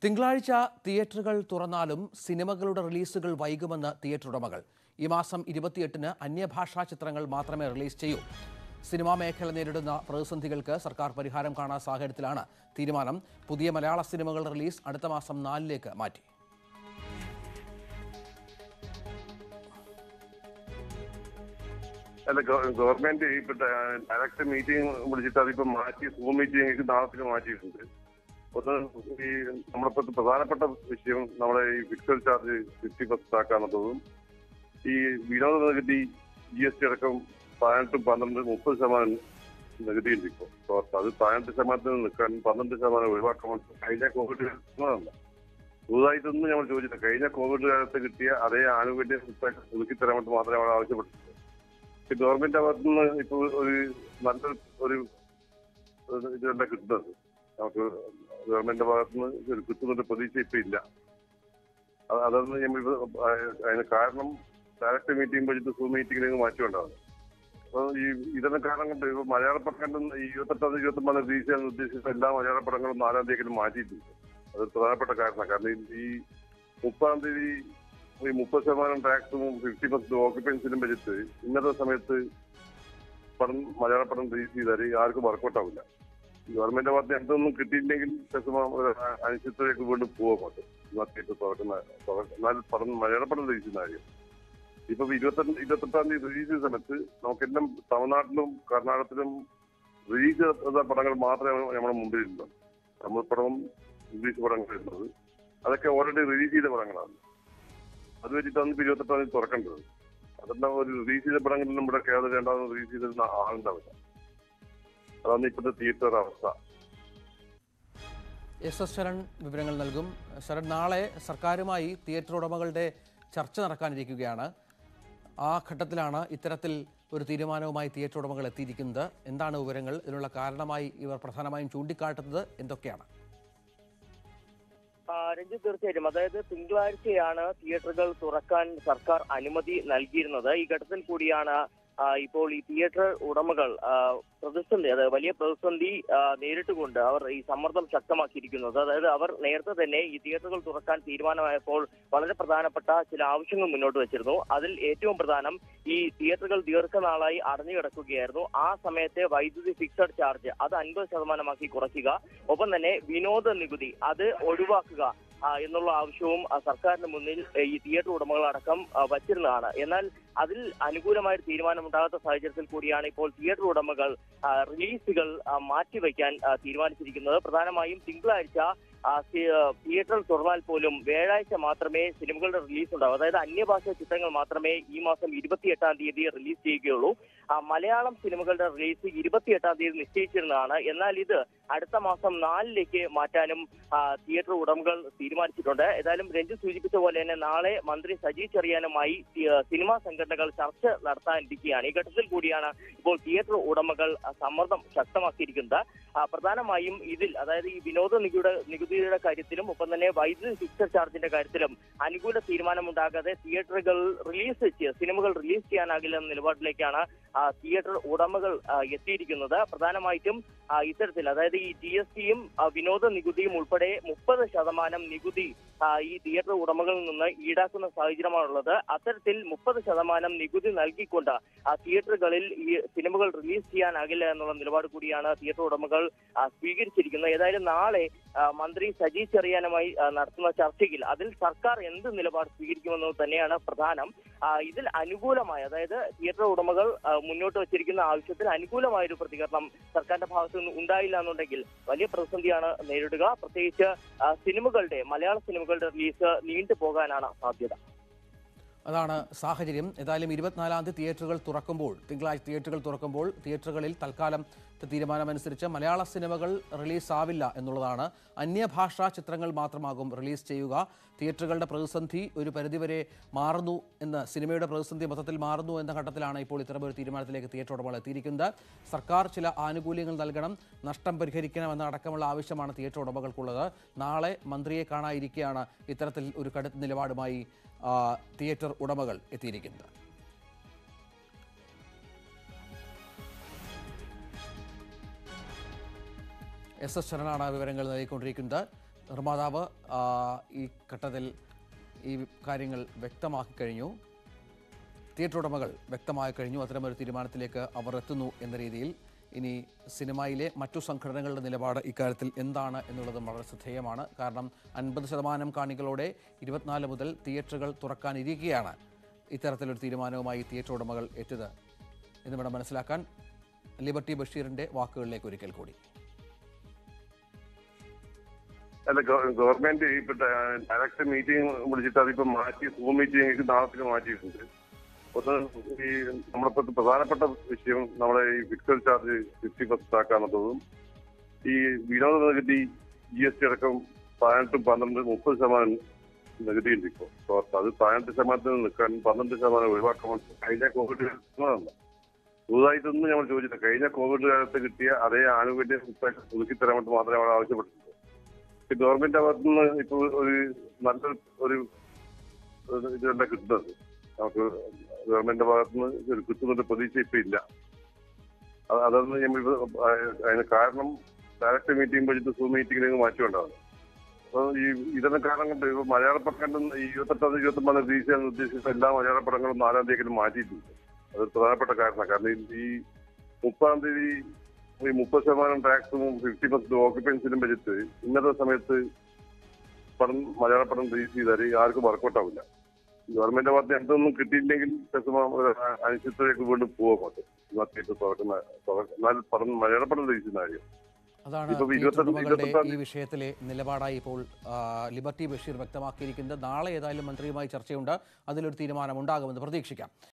തിങ്കളാഴ്ച തിയേറ്ററുകൾ തുറന്നാലും സിനിമകളുടെ റിലീസുകൾ വൈകുമെന്ന് തിയേറ്റർ ഉടമകൾ ഈ മാസം ഇരുപത്തിയെട്ടിന് അന്യഭാഷാ ചിത്രങ്ങൾ മാത്രമേ റിലീസ് ചെയ്യൂ സിനിമാ മേഖല നേരിടുന്ന പ്രതിസന്ധികൾക്ക് സർക്കാർ പരിഹാരം കാണാൻ സാഹചര്യത്തിലാണ് തീരുമാനം പുതിയ മലയാള സിനിമകളുടെ റിലീസ് അടുത്ത മാസം നാലിലേക്ക് മാറ്റി അല്ല ഗവ- ഗവൺമെന്റ് ഇപ്പൊ ഡയറക്റ്റ് മീറ്റിംഗ് വിളിച്ചിട്ട് അതിപ്പോ മാറ്റി സൂം മീറ്റിംഗ് നാളത്തേക്ക് മാറ്റിയിട്ടുണ്ട് ഒന്ന് ഈ നമ്മളിപ്പോ പ്രധാനപ്പെട്ട വിഷയം നമ്മുടെ ഈ ഫിക്സഡ് ചാർജ് ഫിഫ്റ്റി പെർസെന്റ് ആക്കാന്നുള്ളതും ഈ വിനോദ നികുതി ജി എസ് ടി അടക്കം പതിനെട്ടും പന്ത്രണ്ട് മുപ്പത് ശതമാനം നികുതി ഉണ്ട് ഇപ്പോ അപ്പൊ അത് പതിനെട്ട് ശതമാനത്തിൽ നിന്ന് നിൽക്കാൻ പന്ത്രണ്ട് ശതമാനം ഒഴിവാക്കാൻ വേണ്ടി കഴിഞ്ഞ കോവിഡ് കാലത്തുള്ളതല്ല പുതുതായിട്ടൊന്നും ഞങ്ങൾ ചോദിച്ചില്ല കഴിഞ്ഞ കോവിഡ് കാലത്ത് കിട്ടിയ അതേ ആനുകൂല്യം ഇപ്പൊ ഒതുക്കി തരാൻ വേണ്ടി മാത്രമേ അവിടെ ആവശ്യപ്പെട്ടിട്ടുള്ളൂ ഈ ഗവൺമെന്റ് ഭാഗത്തു നിന്ന് ഇപ്പൊ ഒരു നല്ലൊരു ഒരു ഒരു ഇതല്ല കിട്ടുന്നത് നമുക്ക് ഗവൺമെന്റ് ഭാഗത്തു നിന്ന് ഒരു കിട്ടുന്നൊരു പ്രതീക്ഷ ഇപ്പൊ ഇല്ല അത് അതൊന്ന് നമ്മൾ ഇത് അതിന് കാരണം ഡയറക്റ്റ് മീറ്റിംഗ് വെച്ചിട്ട് സൂം മീറ്റിംഗിലേക്ക് മാറ്റിക്കൊണ്ടാണ് അപ്പൊ ഈ ഇതെല്ലാം കാരണം കൊണ്ട് ഇപ്പൊ മലയാള പടങ്ങൾ ഈ ഇരുപത്തെട്ടാം തീയതി ഇരുപത്തൊമ്പതാം തീയതി ചെയ്യാൻ ഉദ്ദേശിച്ച എല്ലാ മലയാള പടങ്ങളും നാലാം തീയതിക്കും മാറ്റിയിട്ടുണ്ട് അത് പ്രധാനപ്പെട്ട കാരണമാണ് കാരണം ഈ- ഈ മുപ്പതാം തീയതി ഈ മുപ്പത് ശതമാനം ടാക്സും ഫിഫ്റ്റി പെർസെന്റ് ഓക്യുപ്പൻസിനും വെച്ചിട്ട് ഇന്നത്തെ സമയത്ത് പടം മലയാള പടം റിലീസ് ചെയ്താൽ ആർക്കും വർക്കൗട്ട് ആവില്ല ഗവൺമെന്റ് ഭാഗത്ത് എന്തൊന്നും കിട്ടിയില്ലെങ്കിൽ രസമാ ഒരു അനിശ്ചിതത്തിലേക്ക് വീണ്ടും പോകാൻ മാറ്റിയിട്ട് തുറക്കുന്ന തുറ- എന്നാൽ പടം മലയാള പടം റിലീസ് ചെയ്യുന്ന കാര്യം ഇപ്പൊ ഇരുപത്തെട്ട് ഇരുപത്തെട്ടാം തീയതി റിലീസ് ചെയ്ത സമയത്ത് നമുക്കെല്ലാം തമിഴ്നാട്ടിലും കർണാടകത്തിലും റിലീസ് ചെയ്ത പടങ്ങൾ മാത്രമേ നമ്മുടെ മുമ്പിലുള്ളൂ തമിഴ് പടവും ഇംഗ്ലീഷ് പടങ്ങൾ വരുന്നത് അതൊക്കെ ഓൾറെഡി റിലീസ് ചെയ്ത പടങ്ങളാണ് അത് വെച്ചിട്ടാണ് ഇപ്പൊ ഇരുപത്തെട്ടാം തീയതി തുറക്കേണ്ടത് അതെല്ലാം ഒരു റിലീസ് ചെയ്ത പടങ്ങളിലും ഇവിടെ കേരളത്തിൽ രണ്ടാമത് റിലീസ് ചെയ്തിരുന്ന ആളുണ്ടാവില്ല അതാണ് ഇപ്പോഴത്തെ തിയേറ്റർ അവസ്ഥ എസ് എസ് ശരൺ വിവരങ്ങൾ നൽകും ശരൺ നാളെ സർക്കാരുമായി തിയേറ്റർ ഉടമകളുടെ ചർച്ച നടക്കാനിരിക്കുകയാണ് ആ ഘട്ടത്തിലാണ് ഇത്തരത്തിൽ ഒരു തീരുമാനവുമായി തിയേറ്റർ ഉടമകൾ എത്തിയിരിക്കുന്നത് എന്താണ് വിവരങ്ങൾ ഇതിനുള്ള കാരണമായി ഇവർ പ്രധാനമായും ചൂണ്ടിക്കാട്ടുന്നത് എന്തൊക്കെയാണ് ആ, രഞ്ജിത്ത് തീർച്ചയായിട്ടും അതായത് തിങ്കളാഴ്ചയാണ് തിയേറ്ററുകൾ തുറക്കാൻ സർക്കാർ അനുമതി നൽകിയിരുന്നത് ഈ ഘട്ടത്തിൽ കൂടിയാണ് ആ, ഇപ്പോൾ ഈ തിയേറ്റർ ഉടമകൾ ആ, പ്രതിസന്ധി അതായത് വലിയ പ്രതിസന്ധി ആ, നേരിട്ടുകൊണ്ട് അവർ ഈ സമ്മർദ്ദം ശക്തമാക്കിയിരിക്കുന്നത് അതായത് അവർ നേരത്തെ തന്നെ ഈ തിയേറ്ററുകൾ തുറക്കാൻ തീരുമാനമായപ്പോൾ വളരെ പ്രധാനപ്പെട്ട ചില ആവശ്യങ്ങൾ മുന്നോട്ട് വെച്ചിരുന്നു അതിൽ ഏറ്റവും പ്രധാനം ഈ തിയേറ്ററുകൾ ദീർഘനാളായി അടഞ്ഞു കിടക്കുകയായിരുന്നു ആ സമയത്തെ വൈദ്യുതി ഫിക്സഡ് ചാർജ് അത് അൻപത് ശതമാനമാക്കി കുറയ്ക്കുക ഒപ്പം തന്നെ വിനോദ നികുതി അത് ഒഴിവാക്കുക ആ, എന്നുള്ള ആവശ്യവും ആ, സർക്കാരിന് മുന്നിൽ ഏ, ഈ തിയേറ്റർ ഉടമകളടക്കം ആ, വച്ചിരുന്നതാണ് എന്നാൽ അതിൽ അനുകൂലമായ ഒരു തീരുമാനമുണ്ടാകാത്ത സാഹചര്യത്തിൽ കൂടിയാണ് ഇപ്പോൾ തിയേറ്റർ ഉടമകൾ ആ, റിലീസുകൾ ആ, മാറ്റിവെക്കാൻ ആ, തീരുമാനിച്ചിരിക്കുന്നത് പ്രധാനമായും തിങ്കളാഴ്ച ആ, സി- ആ, തിയേറ്റർ തുറന്നാൽ പോലും വ്യാഴാഴ്ച മാത്രമേ സിനിമകളുടെ റിലീസ് ഉണ്ടാവൂ അതായത് അന്യഭാഷാ ചിത്രങ്ങൾ മാത്രമേ ഈ മാസം ഇരുപത്തിയെട്ടാം തീയതി റിലീസ് ചെയ്യുകയുള്ളൂ ആ, മലയാളം സിനിമകളുടെ റിലീസ് ഇരുപത്തിയെട്ടാം തീയതി നിശ്ചയിച്ചിരുന്നതാണ് എന്നാൽ ഇത് അടുത്ത മാസം നാലിലേക്ക് മാറ്റാനും ആ, തിയേറ്റർ ഉടമകൾ തീരുമാനിച്ചിട്ടുണ്ട് ഏതായാലും രഞ്ജിത്ത് സൂചിപ്പിച്ച പോലെ തന്നെ നാളെ മന്ത്രി സജി ചെറിയാനുമായി തി- സിനിമാ സംഘടനകൾ ചർച്ച നടത്താനിരിക്കുകയാണ് ഈ ഘട്ടത്തിൽ കൂടിയാണ് ഇപ്പോൾ തിയേറ്റർ ഉടമകൾ ആ, സമ്മർദ്ദം ശക്തമാക്കിയിരിക്കുന്നത് ആ, പ്രധാനമായും ഇതിൽ അതായത് ഈ വിനോദ നികുതിയുടെ നികുതിയുടെ കാര്യത്തിലും ഒപ്പം തന്നെ വൈദ്യുതി ഫിക്സഡ് ചാർജിന്റെ കാര്യത്തിലും അനുകൂല തീരുമാനമുണ്ടാകാതെ തിയേറ്ററുകൾ റിലീസ് ചെയ്യ സിനിമകൾ റിലീസ് ചെയ്യാനാകില്ല എന്ന നിലപാടിലേക്കാണ് ആ, തിയേറ്റർ ഉടമകൾ ആ, എത്തിയിരിക്കുന്നത് പ്രധാനമായിട്ടും ആ, ഇത്തരത്തിൽ അതായത് ഈ ജി എസ് ടിയും വിനോദ നികുതിയും ഉൾപ്പെടെ മുപ്പത് ശതമാനം നികുതി ആ, ഈ തിയേറ്റർ ഉടമകളിൽ നിന്ന് ഈടാക്കുന്ന സാഹചര്യമാണുള്ളത് അത്തരത്തിൽ മുപ്പത് ശതമാനം നികുതി നൽകിക്കൊണ്ട് ആ തിയേറ്ററുകളിൽ ഈ സിനിമകൾ റിലീസ് ചെയ്യാനാകില്ല എന്നുള്ള നിലപാട് കൂടിയാണ് തിയേറ്റർ ഉടമകൾ ആ, സ്വീകരിച്ചിരിക്കുന്നത് ഏതായാലും നാളെ ആ, മന്ത്രി സജി ചെറിയാനുമായി ആ, നടത്തുന്ന ചർച്ചയിൽ അതിൽ സർക്കാർ എന്ത് നിലപാട് സ്വീകരിക്കുമെന്നത് തന്നെയാണ് പ്രധാനം ആ, ഇതിൽ അനുകൂലമായ അതായത് തിയേറ്റർ ഉടമകൾ ആ, മുന്നോട്ട് വച്ചിരിക്കുന്ന ആവശ്യത്തിൽ അനുകൂലമായ ഒരു പ്രതികരണം സർക്കാരിന്റെ ഭാഗത്തു നിന്ന് ഉണ്ടായില്ല എന്നുണ്ടെങ്കിൽ വലിയ പ്രതിസന്ധിയാണ് നേരിടുക പ്രത്യേകിച്ച് ആ, സിനിമകളുടെ മലയാള സിനിമകളുടെ റിലീസ് നീണ്ടു പോകാനാണ് സാധ്യത അതാണ് സാഹചര്യം ഏതായാലും ഇരുപത്തിനാലാം തീയതി തിയേറ്ററുകൾ തുറക്കുമ്പോൾ തിങ്കളാഴ്ച തിയേറ്ററുകൾ തുറക്കുമ്പോൾ തിയേറ്ററുകളിൽ തൽക്കാലം തീരുമാനമനുസരിച്ച് മലയാള സിനിമകൾ റിലീസാവില്ല എന്നുള്ളതാണ് അന്യഭാഷാ ചിത്രങ്ങൾ മാത്രമാകും റിലീസ് ചെയ്യുക തിയേറ്ററുകളുടെ പ്രതിസന്ധി ഒരു പരിധിവരെ മാറുന്നു എന്ന് സിനിമയുടെ പ്രതിസന്ധി മൊത്തത്തിൽ മാറുന്നു എന്ന ഘട്ടത്തിലാണ് ഇപ്പോൾ ഇത്തരമൊരു തീരുമാനത്തിലേക്ക് തിയേറ്റർ ഉടമകൾ എത്തിയിരിക്കുന്നത് സർക്കാർ ചില ആനുകൂല്യങ്ങൾ നൽകണം നഷ്ടം പരിഹരിക്കണമെന്ന അടക്കമുള്ള ആവശ്യമാണ് തിയേറ്റർ ഉടമകൾക്കുള്ളത് നാളെ മന്ത്രിയെ കാണാതിരിക്കെയാണ് ഇത്തരത്തിൽ ഒരു കടുത്ത നിലപാടുമായി ആ, തിയേറ്റർ ഉടമകൾ എത്തിയിരിക്കുന്നത് എസ് എസ് ശരണാണ് വിവരങ്ങൾ നൽകിക്കൊണ്ടിരിക്കുന്നത് നിർമ്മാതാവ് ആ, ഈ ഘട്ടത്തിൽ ഈ കാര്യങ്ങൾ വ്യക്തമാക്കി കഴിഞ്ഞു തിയേറ്റർ ഉടമകൾ വ്യക്തമായി കഴിഞ്ഞു അത്തരമൊരു തീരുമാനത്തിലേക്ക് അവർ എത്തുന്നു എന്ന രീതിയിൽ ഇനി സിനിമയിലെ മറ്റു സംഘടനകളുടെ നിലപാട് ഇക്കാര്യത്തിൽ എന്താണ് എന്നുള്ളത് വളരെ ശ്രദ്ധേയമാണ് കാരണം അൻപത് ശതമാനം കാണികളോടെ ഇരുപത്തിനാല് മുതൽ തിയേറ്ററുകൾ തുറക്കാനിരിക്കുകയാണ് ഇത്തരത്തിലൊരു തീരുമാനവുമായി തിയേറ്റർ ഉടമകൾ എത്തിയത് എന്ന് വേണം മനസ്സിലാക്കാൻ ലിബർട്ടി ബഷീറിൻ്റെ വാക്കുകളിലേക്ക് ഒരിക്കൽ കൂടി അല്ല ഗവ- ഗവൺമെന്റ് ഇപ്പൊ ഡയറക്റ്റ് മീറ്റിംഗ് വിളിച്ചിട്ട് അതിപ്പോ മാറ്റി സൂം മീറ്റിംഗ് നാളത്തേക്ക് മാറ്റിയിട്ടുണ്ട് ഒന്ന് ഈ നമ്മളിപ്പോ പ്രധാനപ്പെട്ട വിഷയം നമ്മുടെ ഈ ഫിക്സൽ ചാർജ് ഫിഫ്റ്റി പെർസെന്റ് ആക്കാന്നുള്ളതും ഈ വിനോദ നികുതി ജി എസ് ടി അടക്കം പതിനെട്ടും പന്ത്രണ്ട് മുപ്പത് ശതമാനം നികുതി ഉണ്ട് ഇപ്പോ അപ്പൊ അത് പതിനെട്ട് ശതമാനത്തിൽ നിന്ന് നിൽക്കാൻ പന്ത്രണ്ട് ശതമാനം ഒഴിവാക്കാൻ കഴിഞ്ഞ കോവിഡ് കാലത്ത് പുതുതായിട്ടൊന്നും ഞങ്ങൾ ചോദിച്ചില്ല കഴിഞ്ഞ കോവിഡ് കാലത്ത് കിട്ടിയ അതേ ആനുകൂല്യം ഇപ്പൊ ഒതുക്കി തരാൻ വേണ്ടി മാത്രമേ അവിടെ ആവശ്യപ്പെട്ടിട്ടുള്ളൂ ഈ ഗവൺമെന്റ് ഭാഗത്തു നിന്ന് ഇപ്പൊ ഒരു നല്ലൊരു ഒരു ഒരു ഇതല്ല കിട്ടുന്നത് നമുക്ക് ഗവൺമെന്റ് ഭാഗത്തു നിന്ന് ഒരു കിട്ടുന്നൊരു പ്രതീക്ഷ ഇപ്പൊ ഇല്ല അത് അതൊന്നും നമ്മൾ ഇപ്പൊ അതിന് കാരണം ഡയറക്റ്റ് മീറ്റിംഗ് വെച്ചിട്ട് സൂം മീറ്റിംഗിലേക്ക് മാറ്റിക്കൊണ്ടാണ് അപ്പൊ ഈ ഇതെല്ലാം കാരണം കൊണ്ട് ഇപ്പൊ മലയാള പടങ്ങളും ഈ ഇരുപത്തെട്ടാം ഇരുപത്തൊമ്പതാം തീയതി ഉദ്ദേശിച്ച എല്ലാ മലയാള പടങ്ങളും നാലാം തീയതിക്കും മാറ്റിയിട്ടുണ്ട് അത് പ്രധാനപ്പെട്ട കാരണമാണ് കാരണം ഈ- ഈ മുപ്പതാം തീയതി ഈ മുപ്പത് ശതമാനം ടാക്സും ഫിഫ്റ്റി പെർസെന്റ് ഓക്യുപ്പൻസിനും വെച്ചിട്ട് ഇന്നത്തെ സമയത്ത് പടം മലയാള പടം റിലീസ് ചെയ്താൽ ആർക്കും വർക്കൗട്ട് ആവില്ല ഗവൺമെന്റ് ഭാഗത്ത് എന്തൊന്നും കിട്ടിയില്ലെങ്കിൽ ചിലപ്പോൾ ഒരു അനിശ്ചിതത്തിലേക്ക് വീണ്ടും പോകാം അങ്ങോട്ട് തുറക്കുന്ന എന്നാൽ പടം മലയാള പടം റിലീസ് ചെയ്യുന്ന കാര്യം അതാണ് ഇപ്പൊ തിയേറ്റർ ഇരുപത്തെട്ട് ഉടമകളുടെ ഇരുപത്തെട്ടാം ഈ വിഷയത്തിലെ നിലപാടായി ഇപ്പോൾ ആ, ലിബർട്ടി ബഷീർ വ്യക്തമാക്കിയിരിക്കുന്നത് നാളെ ഏതായാലും മന്ത്രിയുമായി ചർച്ചയുണ്ട് അതിലൊരു തീരുമാനം ഉണ്ടാകുമെന്ന് പ്രതീക്ഷിക്കാം